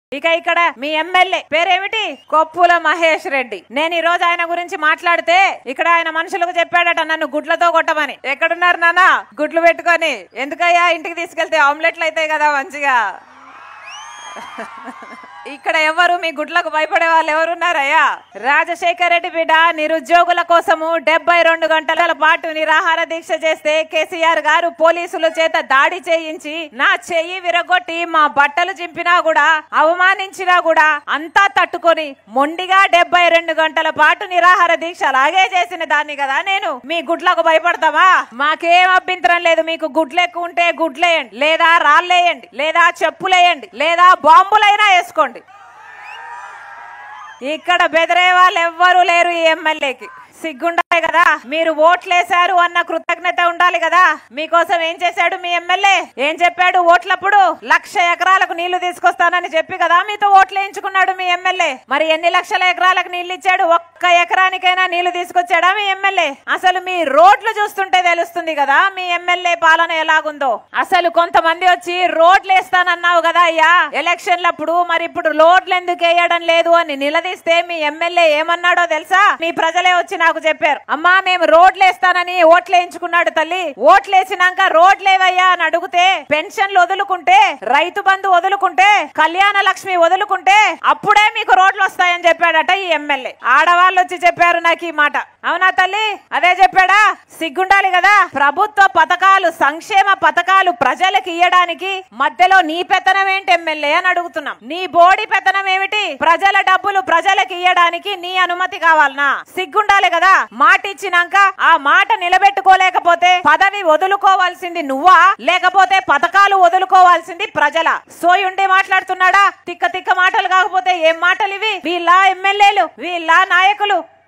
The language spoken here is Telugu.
ఇక ఇక్కడ మీ ఎమ్మెల్యే పేరేమిటి కొప్పుల మహేష్ రెడ్డి నేను ఈ రోజు ఆయన గురించి మాట్లాడితే ఇక్కడ ఆయన మనుషులకు చెప్పాడట నన్ను గుడ్లతో కొట్టమని ఎక్కడున్నారు నాన్న గుడ్లు పెట్టుకొని ఎందుకయ్యా ఇంటికి తీసుకెళ్తే ఆమ్లెట్లు అవుతాయి కదా మంచిగా ఇక్కడ ఎవరు మీ గుడ్లకు భయపడే వాళ్ళు ఎవరున్నారయ్యా రాజశేఖర రెడ్డి బిడ్డ నిరుద్యోగుల కోసము డెబ్బై రెండు గంటల పాటు నిరాహార దీక్ష చేస్తే కేసీఆర్ గారు పోలీసుల చేత దాడి చేయించి నా చెయ్యి విరగొట్టి మా బట్టలు చింపినా కూడా అవమానించినా కూడా అంతా తట్టుకొని మొండిగా డెబ్బై రెండు గంటల పాటు నిరాహార దీక్ష అలాగే చేసిన దాన్ని కదా నేను మీ గుడ్లకు భయపడతావా మాకేం అభ్యంతరం లేదు మీకు గుడ్లు ఎక్కువ ఉంటే గుడ్లేయండి లేదా రాళ్ళేయండి లేదా చెప్పులేయండి లేదా బాంబులైనా వేసుకోండి ఇక్కడ బెదిరే వాళ్ళు ఎవ్వరూ లేరు ఈ ఎమ్మెల్యేకి సిగ్గుండాలి కదా మీరు ఓట్లేశారు అన్న కృతజ్ఞత ఉండాలి కదా మీకోసం ఏం చేశాడు మీ ఎమ్మెల్యే ఏం చెప్పాడు ఓట్లప్పుడు లక్ష ఎకరాలకు నీళ్లు తీసుకొస్తానని చెప్పి కదా మీతో ఓట్లు వేయించుకున్నాడు మీ ఎమ్మెల్యే మరి ఎన్ని లక్షల ఎకరాలకు నీళ్లు ఇచ్చాడు ఒక్క ఎకరానికైనా నీళ్లు తీసుకొచ్చాడా మీ ఎమ్మెల్యే అసలు మీ రోడ్లు చూస్తుంటే తెలుస్తుంది కదా మీ ఎమ్మెల్యే పాలన ఎలాగుందో అసలు కొంతమంది వచ్చి రోడ్లు వేస్తానన్నావు కదా అయ్యా ఎలక్షన్లప్పుడు మరి ఇప్పుడు రోడ్లు ఎందుకు వేయడం లేదు అని నిలదీస్తే మీ ఎమ్మెల్యే ఏమన్నాడో తెలుసా మీ ప్రజలే వచ్చి నాకు చెప్పారు అమ్మా మేము రోడ్లు వేస్తానని ఓట్లు వేయించుకున్నాడు తల్లి ఓట్లు వేసినాక రోడ్లు లేవయ్యా అని అడిగితే పెన్షన్లు వదులుకుంటే రైతు బంధు వదులుకుంటే కళ్యాణ లక్ష్మి వదులుకుంటే అప్పుడే మీకు రోడ్లు వస్తాయని చెప్పాడట ఈ ఎమ్మెల్యే ఆడవాళ్ళు వచ్చి చెప్పారు నాకు ఈ మాట అవునా తల్లి అదే చెప్పాడా సిగ్గుండాలి కదా ప్రభుత్వ పథకాలు సంక్షేమ పథకాలు ప్రజలకు ఇయ్యడానికి మధ్యలో నీ పెత్తనం ఏంటి ఎమ్మెల్యే అని అడుగుతున్నాం నీ బోడి పెత్తనం ఏమిటి ప్రజల డబ్బులు ప్రజలకు ఇయ్యడానికి నీ అనుమతి కావాలనా సిగ్గుండాలి కదా మాట ఇచ్చినాక ఆ మాట నిలబెట్టుకోలేకపోతే పదవి వదులుకోవాల్సింది నువ్వా లేకపోతే పథకాలు వదులుకోవాల్సింది ప్రజల సోయుండి మాట్లాడుతున్నాడా తిక్క తిక్క మాటలు కాకపోతే ఏం మాటలు ఇవి వీళ్ళ ఎమ్మెల్యేలు వీళ్ళ నాయకులు